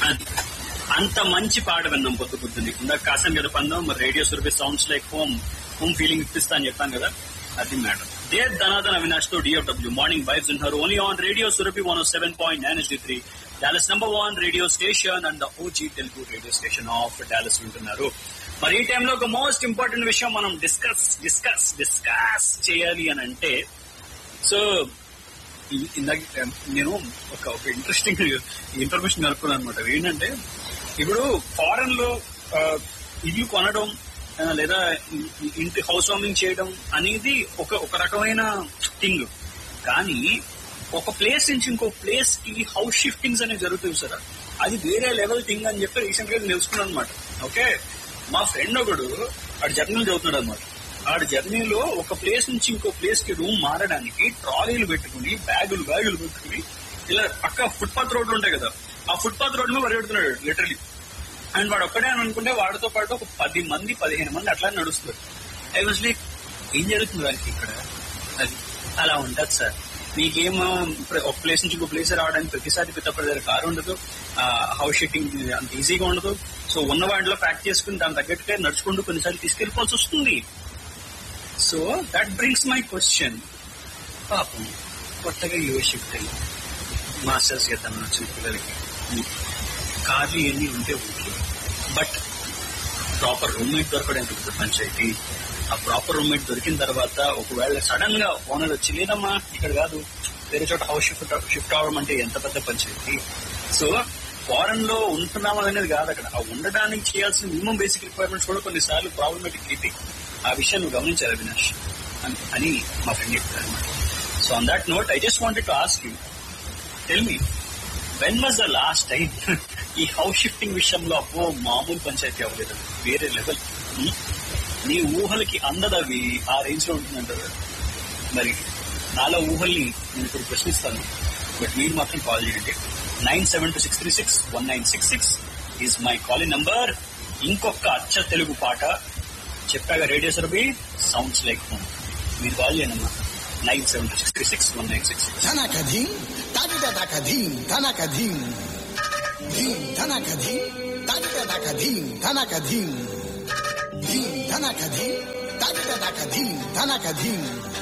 అది. అంత మంచి పాట విన్నాం పొద్దు పొద్దున్నే ఇందాక కాసం కదా పందాం మరి radio service sounds like home home feeling ఇప్పిస్తా అని చెప్పాను కదా అది మ్యాటర్ దే ధనాధన అవినాష్ తో డిఎఫ్డబ్ల్యూ మార్నింగ్ వైబ్స్ ఉంటారు only on radio Surabhi one seven point nine S three Dallas number one radio station and the OG Telugu radio station of Dallas వింటున్నారు మరి ఈ టైంలో ఒక మోస్ట్ ఇంపార్టెంట్ విషయం మనం డిస్కస్ డిస్కస్ డిస్కస్ చేయాలి అని అంటే సో ఇ- ఇందాక నేను ఒక ఒక ఇంట్రెస్టింగ్ ఇన్ఫర్మేషన్ కనుక్కున్నాను అనమాట ఏంటంటే ఇప్పుడు ఫారెన్ లో ఆ, ఇల్లు కొనడం ఆ, లేదా ఇ- ఇ- ఇంటి హౌస్ వార్మింగ్ చేయడం అనేది ఒక ఒక రకమైన థింగ్ కానీ ఒక ప్లేస్ నుంచి ఇంకో ప్లేస్ కి హౌస్ షిఫ్టింగ్స్ అనేవి జరుగుతాయి సార్ అది వేరే లెవెల్ థింగ్ అని చెప్పి రీసెంట్ గా తెలుసుకున్నాను అనమాట ఓకే మా ఫ్రెండ్ ఒకడు ఆడు జర్నీలు చదువుతున్నాడు అనమాట ఆడు జర్నీలో ఒక ప్లేస్ నుంచి ఇంకో ప్లేస్ కి రూమ్ మారడానికి ట్రాలీలు పెట్టుకుని బ్యాగులు బ్యాగులు పెట్టుకుని ఇలా పక్క ఫుట్పాత్ రోడ్లు ఉంటాయి కదా ఆ ఫుట్పాత్ రోడ్ మీద పరిగెడుతున్నాడు లిటరలీ అండ్ వాడు ఒక్కడే అని అనుకుంటే వాడితో పాటు ఒక పది మంది పదిహేను మంది అట్లా నడుస్తారు ఐ వాజ్ లైక్ ఏం జరుగుతుంది వాళ్ళకి ఇక్కడ అది అలా ఉంటది సార్ మీకేమో ప్ర- ఒక ప్లేస్ నుంచి ఇంకో ప్లేస్ రావడానికి ప్రతిసారి పెద్ద దగ్గర కారు ఉండదు హౌస్ షీటింగ్ అంత ఈజీగా ఉండదు సో ఉన్న వాటిలో ప్యాక్ చేసుకుని దాని తగ్గట్టుగా నడుచుకుంటూ కొన్నిసార్లు తీసుకెళ్ళిపోవాల్సి వస్తుంది so that brings my question పాపం కొత్తగా యువ షిఫ్ట్ అయ్యి మాస్టర్స్ చేద్దాం వచ్చిన పిల్లలకి కార్లు ఇవన్నీ ఉంటే ఓకే బట్ ప్రాపర్ రూమ్మేట్ దొరకడం ఎంత పెద్ద పంచాయతీ ఆ ప్రాపర్ రూమ్మేట్ దొరికిన తర్వాత ఒకవేళ సడన్ గా ఓనర్ వచ్చి లేదమ్మా ఇక్కడ కాదు వేరే చోట హౌస్ షిఫ్ట్ షిఫ్ట్ అవడం అంటే ఎంత పెద్ద పంచాయతీ సో ఫారెన్ లో ఉంటున్నాం అనేది కాదు అక్కడ ఆ ఉండడానికి చేయాల్సిన మినిమం బేసిక్ రిక్వైర్మెంట్స్ కూడా కొన్నిసార్లు ప్రాబ్లమేటిక్ ఇది ఆ విషయం నువ్వు గమనించాలి అవినాష్ అని- అని మా ఫ్రెండ్ చెప్పారు అనమాట so on that note I just wanted to ask you tell me when was the last time ఈ హౌస్ షిఫ్టింగ్ విషయంలో అబ్బో మామూలు పంచాయతీ అవ్వలేదు వేరే లెవెల్ నీ ఊహలకి అందదవి ఆ రేంజ్ లో ఉంటుందంటారు మరి నాలో ఊహల్ని నేను ఇప్పుడు ప్రశ్నిస్తాను బట్ మీరు మాత్రం కాల్ చేయండి nine seven two six three six one nine six six is my calling number ఇంకొక అచ్చ తెలుగు పాట చెప్పాగా radio Surabhi sounds like home మీరు కాల్ చేయండి అమ్మా nine seven two six three six one nine six six ధనకధీం తదిదకధీం ధనకధీం ధీం ధనకధీం తదిదకధీం ధనకధీం ధీం ధనకధీం తదిదకధీం ధనకధీం